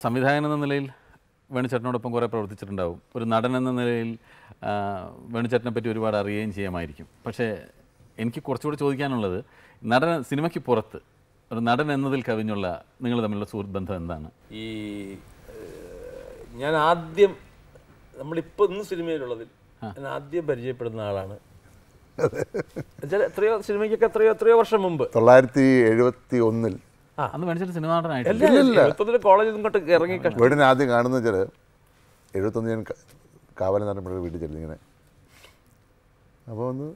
സംവിധായകൻ എന്ന നിലയിൽ വേണുചേട്ടനോടൊപ്പം കുറേ പ്രവർത്തിച്ചിട്ടുണ്ടാവും ഒരു നടൻ എന്ന നിലയിൽ ആ, വേണുചേട്ടനെ പറ്റി ഒരുപാട് അറിയുകയും ചെയ്യാമായിരിക്കും പക്ഷേ എനിക്ക് കുറച്ചുകൂടി ചോദിക്കാനുള്ളത് നടൻ സിനിമയ്ക്ക് പുറത്ത് ഒരു നടൻ എന്നതിൽ കവിഞ്ഞുള്ള നിങ്ങൾ തമ്മിലുള്ള സുഹൃത്ത് ബന്ധം എന്താണ് ഈ ഏഹ്, ഞാൻ ആദ്യം നമ്മളിപ്പോൾ ഇന്ന് സിനിമയിലുള്ളതിൽ ഞാൻ ആദ്യം പരിചയപ്പെടുന്ന ആളാണ് എന്നുവെച്ചാൽ എത്രയോ സിനിമയ്ക്കൊക്കെ എത്രയോ എത്രയോ വർഷം മുമ്പ് തൊള്ളായിരത്തി എഴുപത്തി ഒന്നിൽ അന്ന് വേണുചേട്ടൻ സിനിമ നടനായിട്ട് എഴുപത്തൊന്നില് കോളേജിൽ ഇങ്ങോട്ട് ഇറങ്ങി കഷ്ട- വീടിനെ ആദ്യം കാണുന്ന വെച്ചാൽ എഴുപത്തൊന്ന് ഞാൻ ക- കാവലം നടന്നപ്പോഴേ വീട്ടിൽ ചെല്ലും ഇങ്ങനെ അപ്പോൾ ഒന്ന്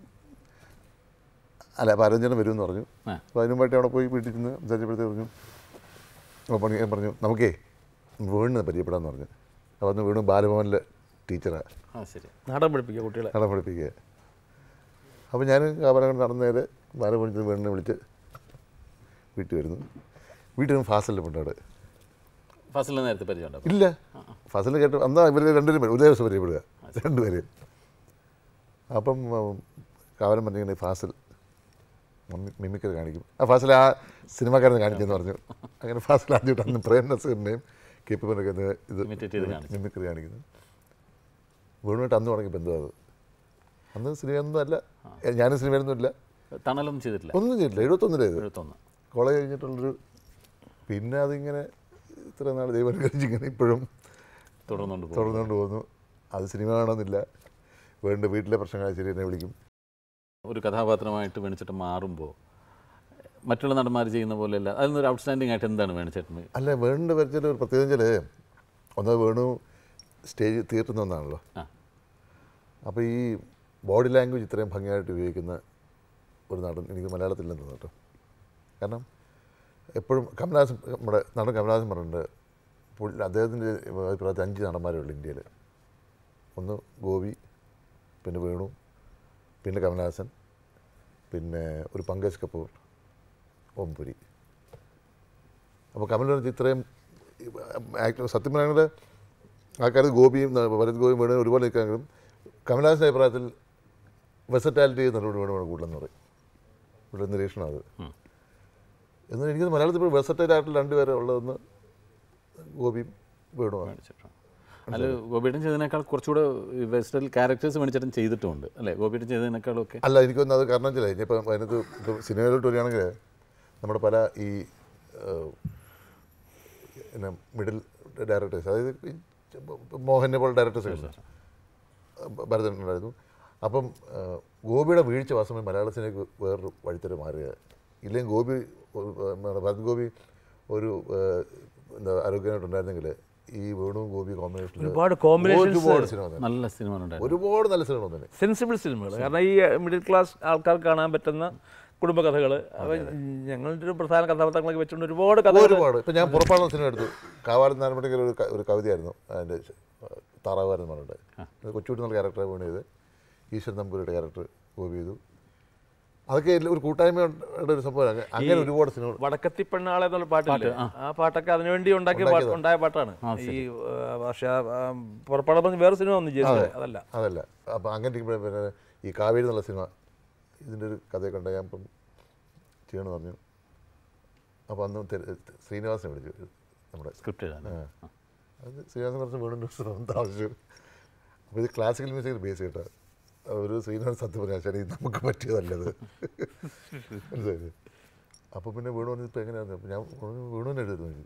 അല്ല അപ്പോൾ അരഞ്ചനം വരുമെന്ന് പറഞ്ഞു ആ. അപ്പോൾ അതിന് മുമ്പായിട്ട് അവിടെ പോയി വീട്ടിൽ ചെന്ന് സംസാരിച്ചപ്പോഴത്തേക്ക് പറഞ്ഞു അപ്പോൾ പണി ഞാൻ പറഞ്ഞു നമുക്കേ വീടിനെ പരിചയപ്പെടാമെന്ന് പറഞ്ഞു അപ്പോൾ അന്ന് വീണു ബാലഭവനിലെ ടീച്ചറാണ് ആ ശരി നാടൻ പഠിപ്പിക്കുക കുട്ടികളെ കട പഠിപ്പിക്കുക അപ്പോൾ ഞാൻ കാവലം നടന്നേരെ ബാലഭവനിൽ വീടിനെ വിളിച്ച് വീട്ടിൽ വരുന്നു വീട്ടിൽ നിന്ന് ഫാസലിൻ്റെ പെണ്ണോട് ഫസലിനെ നേരത്തെ പരിചയമുണ്ടാവും ഇല്ല ഫസൽ കേട്ട് അന്നാ ഇവർ രണ്ടുപേരും വരും. ഒരു ദിവസം പരിചയപ്പെടുക രണ്ടുപേര് അപ്പം ഉം, കാവലം പറഞ്ഞിങ്ങനെ ഫാസിൽ മിമിക്കറി കാണിക്കും ആ ഫാസിൽ ആ സിനിമാക്കാരനെ കാണിക്കുമെന്ന് പറഞ്ഞു അങ്ങനെ ഫാസിൽ ആദ്യമായിട്ട് അന്ന് പ്രേം നസീറിനെയും കെ പി പനൊക്കെ ഇത് Imitate ചെയ്ത് കാണിച്ചു. മിമിക്കറി കാണിക്കുന്നു വീണുമായിട്ട് അന്ന് തുടങ്ങിയ ബന്ധം അത് അന്ന് സിനിമയൊന്നും അല്ല ഞാനും സിനിമയൊന്നും ഇല്ല തണലൊന്നും ചെയ്തിട്ടില്ല ഒന്നും ചെയ്തില്ല എഴുപത്തൊന്നിലേത് എഴുപത്തൊന്ന് കോളേജ് കഴിഞ്ഞിട്ടുള്ളൊരു പിന്നെ അതിങ്ങനെ ഇത്ര നാൾ ദൈവം അനുഗ്രഹിച്ച് ഇങ്ങനെ ഇപ്പോഴും തുടർന്നുകൊണ്ട് പോകും തുടർന്നുകൊണ്ട് പോകുന്നു അത് സിനിമ കാണണമെന്നില്ല വേണ്ട വീട്ടിലെ പ്രശ്നങ്ങൾ ശരി എന്നെ വിളിക്കും ഒരു കഥാപാത്രമായിട്ട് വേണിച്ചേട്ടൻ മാറുമ്പോൾ മറ്റുള്ള നടന്മാർ ചെയ്യുന്ന പോലെയല്ല അതിനൊരു ഔട്ട്സ്റ്റാൻഡിംഗ് ആയിട്ട് എന്താണ് വേണിച്ചേട്ടന് അല്ല വേണ്ട വരച്ചാൽ ഒരു പ്രത്യേകം വെച്ചാൽ ഒന്നത് വേണു സ്റ്റേജ് തീർത്തുന്ന ഒന്നാണല്ലോ ആ അപ്പോൾ ഈ ബോഡി ലാംഗ്വേജ് ഇത്രയും ഭംഗിയായിട്ട് ഉപയോഗിക്കുന്ന ഒരു നടൻ എനിക്ക് മലയാളത്തിലെന്ന് തോന്നുന്നു കേട്ടോ കാരണം എപ്പോഴും കമലഹാസൻ നമ്മുടെ നടൻ കമലഹാസൻ പറഞ്ഞിട്ടുണ്ട് പുള്ളി അദ്ദേഹത്തിൻ്റെ അഭിപ്രായത്തിൽ അഞ്ച് നടന്മാരേ ഉള്ളൂ ഇന്ത്യയിൽ ഒന്ന് ഗോപി പിന്നെ വേണു പിന്നെ കമലഹാസൻ പിന്നെ ഒരു പങ്കജ് കപൂർ ഓംപുരി അപ്പോൾ കമൽ പറഞ്ഞ ഇത്രയും ആക്ടർ സത്യം പറയുന്നത് ആൾക്കാർ ഗോപിയും ന- ഭരത് ഗോപിയും വേണു ഒരുപോലെ നിൽക്കാമെങ്കിലും കമലഹാസൻ്റെ അഭിപ്രായത്തിൽ വെസറ്റാലിറ്റി നടപടി വേണം കൂടുതലെന്ന് പറയും ഇവിടെ നിരീക്ഷണം അത് എന്നാൽ എനിക്ക് മലയാളത്തിൽ ഇപ്പോൾ വെസറ്റൈൽ ആയിട്ടുള്ള രണ്ടുപേരെ ഉള്ളതെന്ന് ഗോപിയും വേണുമാണ് വേണിച്ചേട്ടൻ അല്ല ഗോപിയേട്ടൻ ചെയ്തതിനേക്കാൾ കുറച്ചുകൂടെ വെസ്റ്റൽ ക്യാരക്ടേഴ്സ് വേണിച്ചേട്ടൻ ചെയ്തിട്ടുമുണ്ട് അല്ലേ ഗോപിയേട്ടൻ ചെയ്തതിനേക്കാളും ഒക്കെ അല്ല എനിക്കൊന്നും അത് കാരണം വെച്ചാൽ ഇനിയിപ്പോൾ അതിനകത്ത് ഇപ്പോൾ സിനിമയിലോട്ട് വരികയാണെങ്കിൽ നമ്മുടെ പല ഈ ഏഹ്, പിന്നെ മിഡിൽ ഡയറക്ടേഴ്സ് അതായത് ഈ മോഹനെ പോലെ ഡയറക്ടേഴ്സ് ഭരതൻ ഉണ്ടായിരുന്നു അപ്പം ഏഹ്, ഗോപിയുടെ വീഴ്ച വാസമായി മലയാള സിനിമയ്ക്ക് വേറൊരു വഴിത്തരം മാറുക ഇല്ലെങ്കിൽ ഗോപി ഒരു, ഏഹ്, നമ്മുടെ ഭരത് ഗോപി ഒരു ഏഹ്, എന്താ ആരോഗ്യമായിട്ടുണ്ടായിരുന്നെങ്കിൽ ഈ വേണുവും ഗോപി കോമ്പിനേഷനിൽ ഒരുപാട് combinations. ഒരുപാട് സിനിമ വന്നേനെ. നല്ല സിനിമ ഉണ്ടായിരുന്നു ഒരുപാട് നല്ല സിനിമ വന്നേനെ സെൻസിബിൾ സിനിമകൾ കാരണം ഈ മിഡിൽ ക്ലാസ് ആൾക്കാർക്ക് കാണാൻ പറ്റുന്ന കുടുംബകഥകൾ അപ്പം ഞങ്ങളുടെ ഒരു പ്രധാന കഥാപാത്രങ്ങളൊക്കെ വെച്ചുകൊണ്ട് ഒരുപാട് കഥകൾ ഒരുപാട് ഇപ്പം ഞാൻ പുറപ്പാടുന്ന സിനിമ എടുത്തു കാവാലം നാരായണപ്പള്ളിക്കൽ ഒരു ക- ഒരു കവിതയായിരുന്നു അതിൻ്റെ താറാവാരെന്ന് പറഞ്ഞിട്ട് അത് കൊച്ചുകുട്ടി എന്നുള്ള ക്യാരക്ടറെ വീണ് ചെയ്ത് ഈശ്വരൻ നമ്പൂരിയുടെ ക്യാരക്ടർ ഗോപി ചെയ്തു അതൊക്കെ എല്ലാം ഒരു കൂട്ടായ്മയുടെ ഒരു സംഭവം അങ്ങ- അങ്ങനെ ഒരുപാട് സിനിമകൾ വടക്കത്തി പെണ്ണാളെ എന്നുള്ള പാട്ടില്ലേ ആ പാട്ടൊക്കെ അതിനുവേണ്ടി ഉണ്ടാക്കിയ പാട്ട് ഉണ്ടായ പാട്ടാണ് ഈ ആ, പക്ഷേ ആ, പുറപ്പാട് പറഞ്ഞ് വേറെ സിനിമ വന്നു ജയിച്ചു അതല്ല അതല്ല അപ്പം അങ്ങനെ ഇരിക്കുമ്പോഴേ പിന്നെ ഈ കാവേരി എന്നുള്ള സിനിമ ഇതിൻ്റെ ഒരു കഥയൊക്കെ ഉണ്ടായി ഞാൻ ഇപ്പം ചെയ്യണമെന്ന് പറഞ്ഞു അപ്പോൾ അന്ന് തെ- ശ്രീനിവാസനെ വിളിച്ചു നമ്മുടെ സ്ക്രിപ്റ്റ് എഴുതാൻ ആ. അത് ശ്രീനിവാസൻ കുറച്ച് വീടിൻ്റെ ശ്രമം താമസിച്ചു അപ്പോൾ ഇത് ക്ലാസിക്കൽ മ്യൂസിക് ബേസ് കേട്ടോ ഒരു ശ്രീനിവാസൻ സത്യം പറഞ്ഞാൽ ശരി ഇത് നമുക്ക് പറ്റിയതല്ലത് മനസ്സിലായില്ലേ അപ്പോൾ പിന്നെ വീണു പറഞ്ഞത് ഇപ്പോൾ എങ്ങനെയാണ് അപ്പോൾ ഞാൻ വീണുവിനെ എഴുതി നോക്കി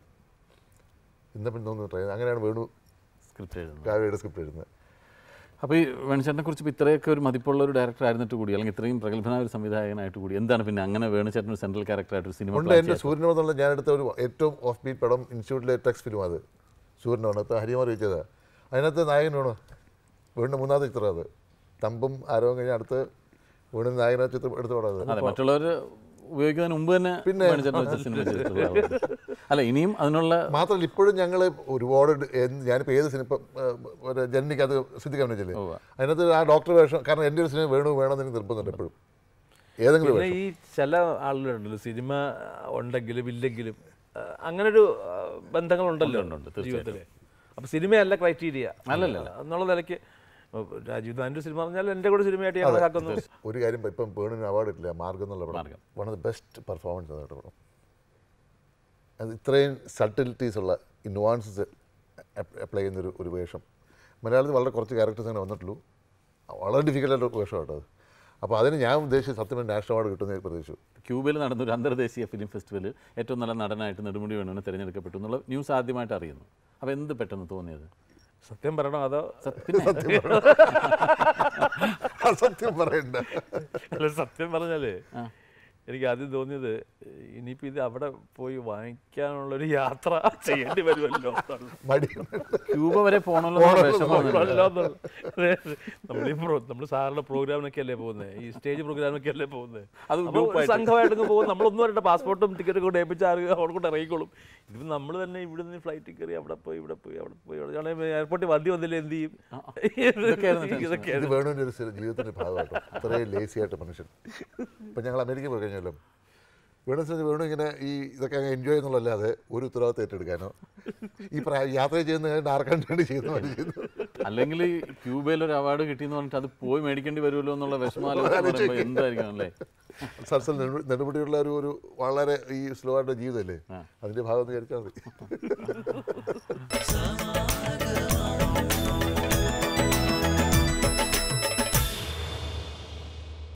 ഇന്നപ്പം തോന്നുന്നു ട്രൈ അങ്ങനെയാണ് വേണു സ്ക്രിപ്റ്റ് എഴുതുന്നത് കാവ്യയുടെ സ്ക്രിപ്റ്റ് എഴുതുന്നത് അപ്പോൾ ഈ വേണുചേട്ടനെ കുറിച്ച് ഇപ്പോൾ ഇത്രയൊക്കെ ഒരു മതിപ്പുള്ള ഒരു ഡയറക്ടർ ആയിരുന്നിട്ട് കൂടി അല്ലെങ്കിൽ ഇത്രയും പ്രഗത്ഭനായ ഒരു സംവിധായകനായിട്ട് കൂടി എന്താണ് പിന്നെ അങ്ങനെ വേണുചേട്ടൻ ഒരു സെൻട്രൽ ക്യാരക്ടറായിട്ട് ഒരു സിനിമ ഉണ്ട് എൻ്റെ സൂര്യനോടുള്ള ഞാൻ എടുത്ത ഒരു ഏറ്റവും ഓഫ് ബീറ്റ് പടം ഇൻസ്റ്റിറ്റ്യൂട്ടിലെ ടെക്സ്റ്റ് ഫിലിം അത് സൂര്യനാണ് ഇപ്പോൾ ഹരിമാർ ചോദിച്ചതാണ് അതിനകത്ത് നായകൻ വേണു വീണ്ടും മൂന്നാമത്തെ ചിത്രം അത് തമ്പും ആരവും കഴിഞ്ഞ് അടുത്ത് വീണ്ടും നായകന ചിത്രം എടുത്ത് പടം അത് അതെ മറ്റുള്ളവർ ഉപയോഗിക്കുന്നതിന് മുമ്പ് തന്നെ പിന്നെ. വേണുചേട്ടൻ വെച്ച സിനിമ ചെയ്തിട്ടുള്ള ആളാണ്. അല്ല ഇനിയും അതിനുള്ള മാത്രമല്ല ഇപ്പോഴും ഞങ്ങൾ ഒരുപാട് ഡ- എന്ത് ഞാനിപ്പോൾ ഏത് സിനിമ ഇപ്പം, ഏഹ്, ഒരു ജനനിക്ക് അത് ശ്രദ്ധിക്കാൻ പറ്റില്ലേ ഉവ്വ. അതിനകത്ത് ആ ഡോക്ടർ വേഷം കാരണം എൻ്റെ ഒരു സിനിമ വേണു വേണമെന്ന് എനിക്ക് നിർബന്ധമുണ്ട് എപ്പോഴും ഏതെങ്കിലും പിന്നെ വേഷം ഈ ചില ആളുകളുണ്ടല്ലോ സിനിമ ഉണ്ടെങ്കിലും ഇല്ലെങ്കിലും ആ, അങ്ങനൊരു ആ, ബന്ധങ്ങളുണ്ടല്ലോ ഉണ്ട്, ഉണ്ട്, തീർച്ചയായിട്ടും. ജീവിതത്തിൽ അപ്പം സിനിമയല്ല ക്രൈറ്റീരിയ അല്ലല്ല. എന്നുള്ള നിലയ്ക്ക് ഇപ്പൊ രാജീവ് നാൻ്റെ സിനിമ പറഞ്ഞാൽ എൻ്റെ കൂടെ സിനിമയായിട്ട് ഞാൻ കണക്കാക്കുന്നു ഒരു കാര്യം ഇപ്പം വേണുവിന് അവാർഡ് കിട്ടില്ല മാർഗം എന്നുള്ള പടം Margam. One of the best performance കേട്ടോ പടം അത് ഇത്രയും സട്ടിലിറ്റീസ് ഉള്ള ഈ നുവാൻസസ് അപ്ലൈ ചെയ്യുന്നൊരു ഒരു വേഷം മലയാളത്തിൽ വളരെ കുറച്ച് ക്യാരക്ടേഴ്സ് അങ്ങനെ വന്നിട്ടുള്ളൂ വളരെ ഡിഫിക്കൽട്ടായിട്ട് വേഷം കേട്ടോ അത് അപ്പോൾ അതിന് ഞാൻ ഉദ്ദേശിച്ച സത്യം നാഷണൽ അവാർഡ് കിട്ടുമെന്ന് പ്രതീക്ഷിച്ചു ക്യൂബയിൽ നടന്ന ഒരു അന്തർദേശീയ ഫിലിം ഫെസ്റ്റിവലിൽ ഏറ്റവും നല്ല നടനായിട്ട് നെടുമുടി വേണുവിന് തിരഞ്ഞെടുക്കപ്പെട്ടു എന്നുള്ള ന്യൂസ് ആദ്യമായിട്ട് അറിയുന്നു അപ്പോൾ എന്ത് പെട്ടെന്ന് തോന്നിയത് സത്യം പറയണോ അതോ സത്യം പറയണ്ട അല്ല സത്യം പറഞ്ഞാലേ എനിക്ക് ആദ്യം തോന്നിയത് ഇനിയിപ്പോൾ ഇത് അവിടെ പോയി വാങ്ങിക്കാനുള്ളൊരു യാത്ര ചെയ്യേണ്ടി വരുമല്ലോ ക്യൂബ വരെ പോകണമല്ലോ എന്നുള്ള വിഷമമാണ് നമ്മൾ ഈ നമ്മൾ സാറിന്റെ പ്രോഗ്രാമിനൊക്കെ അല്ലേ പോകുന്നത് ഈ സ്റ്റേജ് പ്രോഗ്രാമിനൊക്കെ അല്ലേ പോകുന്നത് അത് അപ്പോൾ group ആയിട്ട്. സംഘമായിട്ടൊക്കെ പോകും നമ്മളൊന്നും പറയണ്ട പാസ്പോർട്ടും ടിക്കറ്റും കൊണ്ട് ഏൽപ്പിച്ച് ആറ് അവിടെ കൊണ്ട് ഇറങ്ങിക്കോളും ഇതിപ്പോൾ നമ്മൾ തന്നെ ഇവിടെ നിന്ന് ഫ്ലൈറ്റിൽ കയറി അവിടെ പോയി ഇവിടെ പോയി അവിടെ പോയി അവിടെ എയർപോർട്ടിൽ വണ്ടി വന്നില്ല എന്ത് ചെയ്യും ഇതൊക്കെയായിരുന്നു tension. ഇതൊക്കെയാണ് ഇത് വേണുവിൻ്റെ ഒരു സ്ഥിരം ജീവിതത്തിൻ്റെ ഭാഗമായിട്ടോ അത്രയും ലേസി ആയിട്ട് മനുഷ്യൻ ഇപ്പം ഞങ്ങൾ അമേരിക്ക പോയി കഴിഞ്ഞാലും വേണു സ്ഥിതി വേണു ഇങ്ങനെ ഈ ഇതൊക്കെ അങ്ങ് എൻജോയ് ചെയ്യുന്നുള്ളല്ലാതെ ഒരു ഉത്തരവാദിത്തം ഏറ്റെടുക്കാനോ ഈ പ്രായ യാത്ര ചെയ്യുന്ന കഴിഞ്ഞിട്ട് ആർക്കാണ്ട് വേണ്ടി ചെയ്യുന്ന പോലെ ചെയ്യുന്നു അല്ലെങ്കിൽ ഈ ക്യൂബയിൽ ഒരു അവാർഡ് കിട്ടിയെന്ന് പറഞ്ഞിട്ട് അത് പോയി മേടിക്കേണ്ടി വരുമല്ലോ എന്നുള്ള വിഷമാലോ എന്തായിരിക്കും അല്ലേ സർസൽ നെടുമുടിയുള്ള ഒരു ഒരു വളരെ ഈ സ്ലോ ആയിട്ടുള്ള ജീവിതമല്ലേ അതിൻ്റെ ഭാഗം എന്ന് വിചാരിച്ചാൽ മതി